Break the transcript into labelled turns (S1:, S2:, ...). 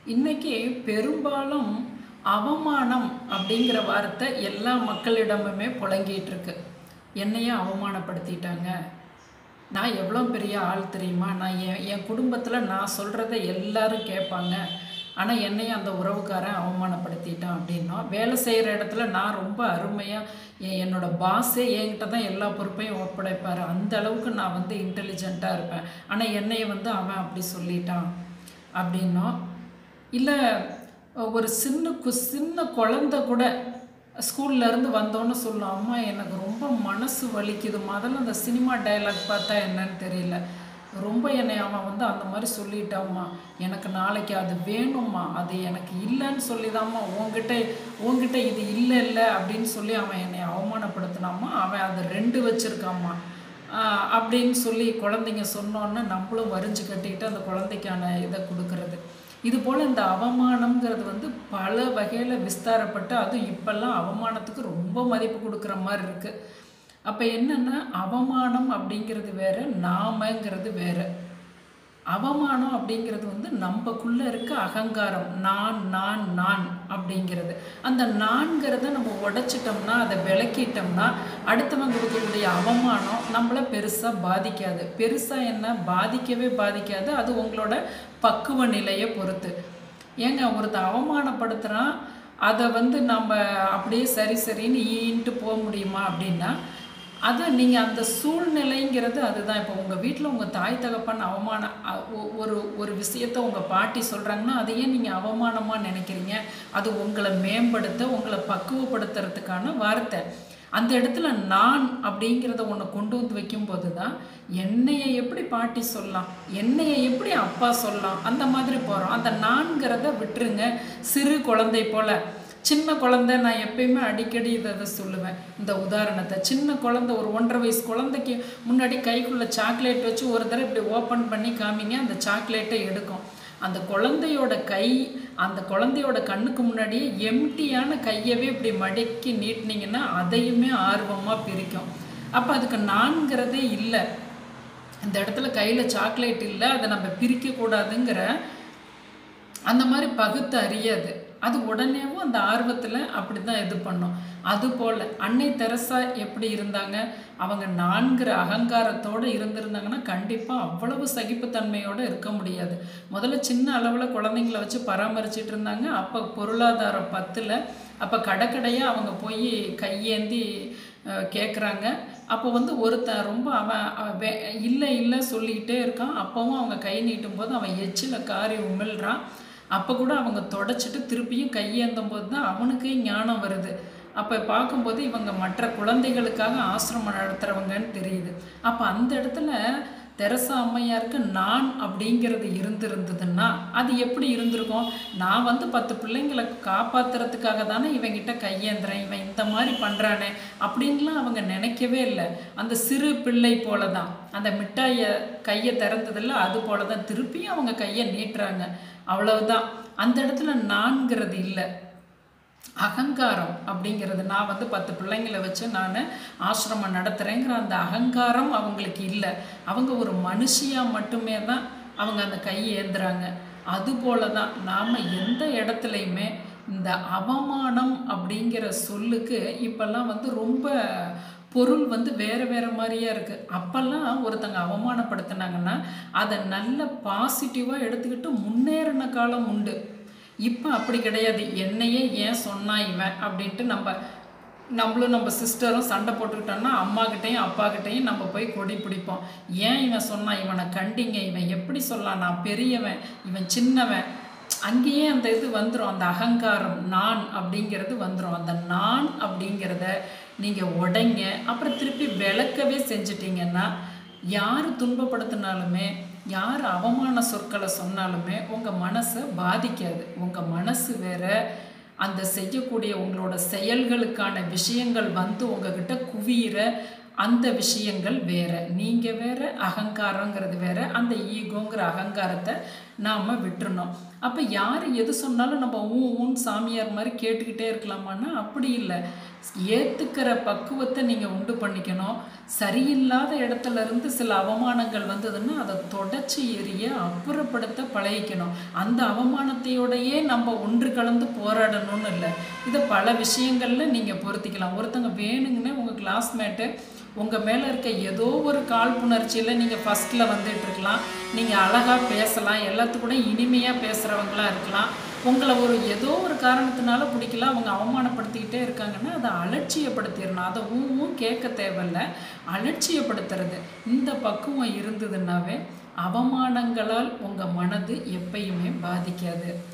S1: இன்னைக்கு பெரும்பாலும் அவமானம் அப்படிங்கிற வார்த்தை எல்லா மக்களிடமுமே புழங்கிட்டு இருக்கு என்னையே அவமானப்படுத்திட்டாங்க நான் எவ்வளோ பெரிய ஆள் தெரியுமா நான் என் என் குடும்பத்தில் நான் சொல்கிறத எல்லாரும் கேட்பாங்க ஆனால் என்னையும் அந்த உறவுக்காரன் அவமானப்படுத்திட்டான் அப்படின்னா வேலை செய்கிற இடத்துல நான் ரொம்ப அருமையாக என்னோட பாஸே என்கிட்ட தான் எல்லா பொறுப்பையும் ஒப்படைப்பார் அந்த அளவுக்கு நான் வந்து இன்டெலிஜென்ட்டாக இருப்பேன் ஆனால் என்னைய வந்து அவன் அப்படி சொல்லிட்டான் அப்படின்னோம் இல்லை ஒரு சின்ன கு சின்ன குழந்த கூட ஸ்கூல்ல இருந்து வந்தோன்னு சொல்லும் அம்மா எனக்கு ரொம்ப மனசு வலிக்குது முதல்ல அந்த சினிமா டயலாக் பார்த்தா என்னன்னு தெரியல ரொம்ப என்னை அவன் வந்து அந்த மாதிரி சொல்லிட்டாம்மா எனக்கு நாளைக்கு அது வேணும்மா அது எனக்கு இல்லைன்னு சொல்லிதாம்மா உன்கிட்ட உன்கிட்ட இது இல்லை இல்லை அப்படின்னு சொல்லி அவன் என்னை அவமானப்படுத்தினாம்மா அவன் அது ரெண்டு வச்சிருக்காம்மா ஆஹ் அப்படின்னு சொல்லி குழந்தைங்க சொன்னோன்னே நம்மளும் வரிஞ்சு கட்டிக்கிட்டு அந்த குழந்தைக்கான இதை கொடுக்கறது இது போல் இந்த அவமானம்ங்கிறது வந்து பல வகையில் விஸ்தாரப்பட்டு அதுவும் இப்போல்லாம் அவமானத்துக்கு ரொம்ப மதிப்பு கொடுக்குற மாதிரி இருக்குது அப்போ என்னென்னா அவமானம் அப்படிங்கிறது வேற நாமங்கிறது வேற அவமானம் அப்படிங்கிறது வந்து நம்மக்குள்ளே இருக்க அகங்காரம் நான் நான் நான் அப்படிங்கிறது அந்த நான்கிறத நம்ம உடைச்சிட்டோம்னா அதை விளக்கிட்டோம்னா அடுத்தவங்க கொடுக்கக்கூடிய அவமானம் நம்மளை பெருசாக பாதிக்காது பெருசாக என்ன பாதிக்கவே பாதிக்காது அது உங்களோட பக்குவ நிலையை பொறுத்து ஏங்க ஒருத்தன் அவமானப்படுத்துகிறான் அதை வந்து நம்ம அப்படியே சரி சரின்னு ஈன்ட்டு போக முடியுமா அப்படின்னா அதை நீங்கள் அந்த சூழ்நிலைங்கிறது அதுதான் இப்போ உங்கள் வீட்டில் உங்கள் தாய் தகப்பன் அவமான அ- ஒ- ஒரு ஒரு விஷயத்த உங்கள் பாட்டி சொல்கிறாங்கன்னா அதையே நீங்கள் அவமானமாக நினைக்கிறீங்க அது உங்களை மேம்படுத்த உங்களை பக்குவப்படுத்துறதுக்கான வார்த்தை அந்த இடத்துல நான் அப்படிங்கிறத ஒன்று கொண்டு வந்து வைக்கும்போது தான் என்னைய எப்படி பாட்டி சொல்லலாம் என்னைய எப்படி அப்பா சொல்லலாம் அந்த மாதிரி போகிறோம் அந்த நான்கிறத விட்டுருங்க சிறு குழந்தை போல சின்ன குழந்தை நான் எப்பயுமே அடிக்கடி இதை இதை சொல்லுவேன் இந்த உதாரணத்தை சின்ன குழந்தை ஒரு ஒன்றரை வயசு குழந்தைக்கு முன்னாடி கைக்குள்ளே சாக்லேட் வச்சு ஒரு தடவை இப்படி ஓப்பன் பண்ணி காமிங்க அந்த சாக்லேட்டை எடுக்கும் அந்த குழந்தையோட கை அந்த குழந்தையோட கண்ணுக்கு முன்னாடியே எம்டியான கையவே இப்படி மடக்கி நீட்டினீங்கன்னா அதையுமே ஆர்வமாக பிரிக்கும் அப்போ அதுக்கு நான்கிறதே இல்லை இந்த இடத்துல கையில் சாக்லேட் இல்லை அதை நம்ம பிரிக்கக்கூடாதுங்கிற அந்த மாதிரி பகுத்து அறியாது அது உடனேவும் அந்த ஆர்வத்தில் அப்படி தான் இது பண்ணும் அதுபோல் அன்னை தெரசா எப்படி இருந்தாங்க அவங்க நான்கிற அகங்காரத்தோடு இருந்திருந்தாங்கன்னா கண்டிப்பாக அவ்வளவு சகிப்புத்தன்மையோடு இருக்க முடியாது முதல்ல சின்ன அளவில் குழந்தைங்கள வச்சு பராமரிச்சிட்டு இருந்தாங்க அப்போ பொருளாதாரம் பத்தில் அப்போ கடைக்கடையாக அவங்க போய் கையேந்தி கேட்குறாங்க அப்போ வந்து ஒருத்தன் ரொம்ப அவன் அவன் வே இல்லை இல்லை சொல்லிக்கிட்டே இருக்கான் அப்போவும் அவங்க கை நீட்டும் போது அவன் எச்சில் காரி உமிழ்றான் அப்போ கூட அவங்க தொடச்சிட்டு திருப்பியும் கையேந்தும் போது தான் அவனுக்கே ஞானம் வருது அப்போ பார்க்கும்போது இவங்க மற்ற குழந்தைகளுக்காக ஆசிரமம் நடத்துகிறவங்கன்னு தெரியுது அப்போ அந்த இடத்துல தெரசா அம்மையாருக்கு நான் அப்படிங்கிறது இருந்திருந்ததுன்னா அது எப்படி இருந்திருக்கும் நான் வந்து பத்து பிள்ளைங்களை காப்பாத்துறதுக்காக தானே இவங்கிட்ட கையேந்துறேன் இவன் இந்த மாதிரி பண்ணுறானே அப்படின்லாம் அவங்க நினைக்கவே இல்லை அந்த சிறு பிள்ளை போல தான் அந்த மிட்டாயை கையை திறந்ததில்ல அது போல தான் திருப்பியும் அவங்க கையை நீட்டுறாங்க அவ்வளவுதான் அந்த இடத்துல நான்கிறது இல்லை அகங்காரம் அப்படிங்கிறது நான் வந்து பத்து பிள்ளைங்களை வச்சு நான் ஆசிரமம் நடத்துகிறேங்கிற அந்த அகங்காரம் அவங்களுக்கு இல்லை அவங்க ஒரு மனுஷியாக மட்டுமே தான் அவங்க அந்த கையை ஏந்துறாங்க அதுபோல தான் நாம் எந்த இடத்துலையுமே இந்த அவமானம் அப்படிங்கிற சொல்லுக்கு இப்போல்லாம் வந்து ரொம்ப பொருள் வந்து வேறு வேறு மாதிரியே இருக்குது அப்போல்லாம் ஒருத்தங்க அவமானப்படுத்தினாங்கன்னா அதை நல்ல பாசிட்டிவாக எடுத்துக்கிட்டு முன்னேறின காலம் உண்டு இப்போ அப்படி கிடையாது என்னையே ஏன் சொன்னா இவன் அப்படின்ட்டு நம்ம நம்மளும் நம்ம சிஸ்டரும் சண்டை போட்டுக்கிட்டோம்னா அம்மாக்கிட்டேயும் அப்பாக்கிட்டேயும் நம்ம போய் கொடி பிடிப்போம் ஏன் இவன் சொன்னான் இவனை கண்டிங்க இவன் எப்படி சொல்லலாம் நான் பெரியவன் இவன் சின்னவன் அங்கேயே அந்த இது வந்துடும் அந்த அகங்காரம் நான் அப்படிங்கிறது வந்துடும் அந்த நான் அப்படிங்கிறத நீங்கள் உடைங்க அப்புறம் திருப்பி விளக்கவே செஞ்சிட்டிங்கன்னா யார் துன்பப்படுத்தினாலுமே யார் அவமான சொற்களை சொன்னாலுமே உங்கள் மனசை பாதிக்காது உங்கள் மனசு வேற அந்த செய்யக்கூடிய உங்களோட செயல்களுக்கான விஷயங்கள் வந்து உங்ககிட்ட குவியிற அந்த விஷயங்கள் வேற நீங்கள் வேற அகங்காரங்கிறது வேற அந்த ஈகோங்கிற அகங்காரத்தை நாம் விட்டுறணும் அப்போ யார் எது சொன்னாலும் நம்ம ஊ ஊன் சாமியார் மாதிரி கேட்டுக்கிட்டே இருக்கலாமான்னா அப்படி இல்லை ஏற்றுக்கிற பக்குவத்தை நீங்கள் உண்டு பண்ணிக்கணும் சரியில்லாத இடத்துல இருந்து சில அவமானங்கள் வந்ததுன்னா அதை தொடச்சி எறிய அப்புறப்படுத்த பழகிக்கணும் அந்த அவமானத்தையோடையே நம்ம ஒன்று கலந்து போராடணும்னு இல்லை இதை பல விஷயங்களில் நீங்கள் பொருத்திக்கலாம் ஒருத்தங்க வேணுங்கன்னே உங்கள் கிளாஸ்மேட்டு உங்கள் மேலே இருக்க ஏதோ ஒரு காழ்ப்புணர்ச்சியில் நீங்கள் ஃபஸ்ட்டில் வந்துட்டு இருக்கலாம் நீங்கள் அழகாக பேசலாம் எல்லாத்துக்கூட இனிமையாக பேசுகிறவங்களா இருக்கலாம் உங்களை ஒரு ஏதோ ஒரு காரணத்தினால பிடிக்கல அவங்க அவமானப்படுத்திக்கிட்டே இருக்காங்கன்னா அதை அலட்சியப்படுத்திடணும் அதை ஊவும் கேட்க தேவையில்ல அலட்சியப்படுத்துறது இந்த பக்குவம் இருந்ததுன்னாவே அவமானங்களால் உங்கள் மனது எப்பயுமே பாதிக்காது